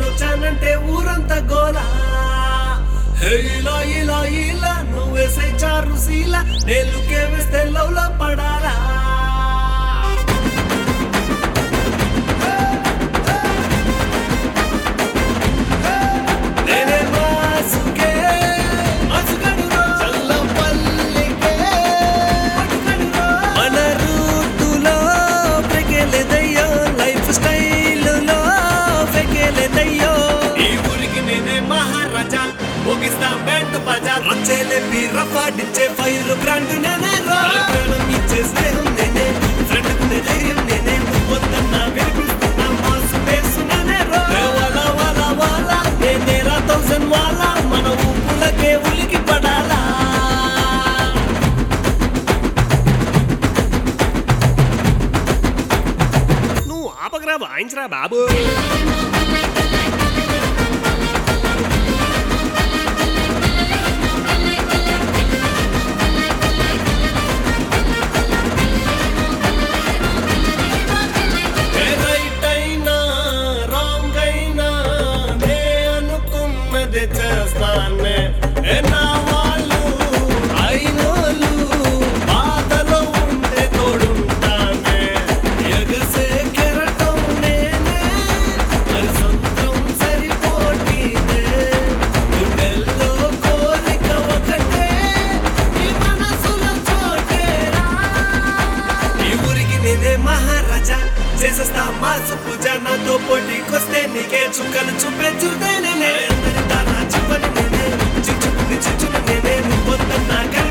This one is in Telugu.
వచ్చానంటే ఊరంతా గోలా హే ఇలా ఇలా ఇలా నువ్వేసే చారు సీలా నేలుకే వేస్తే లవ్లో పడాలా నేనే మాసుకే మాసుగడురో చల్లపల్లికే పట్టుకడురో మన రూటులో పెకెలేదయ్యో లైఫ్ స్టైల్లో పెకెలేదయ్యో ఈ ఊరికి నేనే మహారాజా ముగిస్తా బ్యాండ్ బజా రచ్చేలేపి రఫాడిచ్చే ఫైర్ బ్రాండ్ నేనే రా ప్రాణం ఇచ్చే స్నేహం నేనే ఫ్రెండ్ కుండే ధైర్యం నేనే వద్దన్నా వినిపిస్తున్నా మాసు పేసు నేనే రా వాలా వాలా వాలా నేనే రా థౌసండ్ వాలా మన ఊపులకే ఉలికి పడాలా నువ్వు ఆపకరా వాయించరా బాబు ఏ రైట్ అయినా రాంగ్ అయినా నే అనుకున్నది చేస్తానే ఏ నా వాళ్ళు అయినోళ్ళు బాధలో ఉంటే తోడుంటానే ఎగసే కెరటం నేనే మరి సొంతం సరిపోటీనే గుండెల్లో కోరిక ఒకటే ఈ మనసులో చోటేరా ఈ ఊరికి నేనే మహారాజా చేసేస్తా మాసు పూజ నాతో పోటీకొస్తే నీకే చుక్కలు చూపే చూస్తే నేనే అందరి దానా చెప్పని నేనే చిచ్చుకుని చిచ్చుని నేనే నువ్వు వద్దన్నా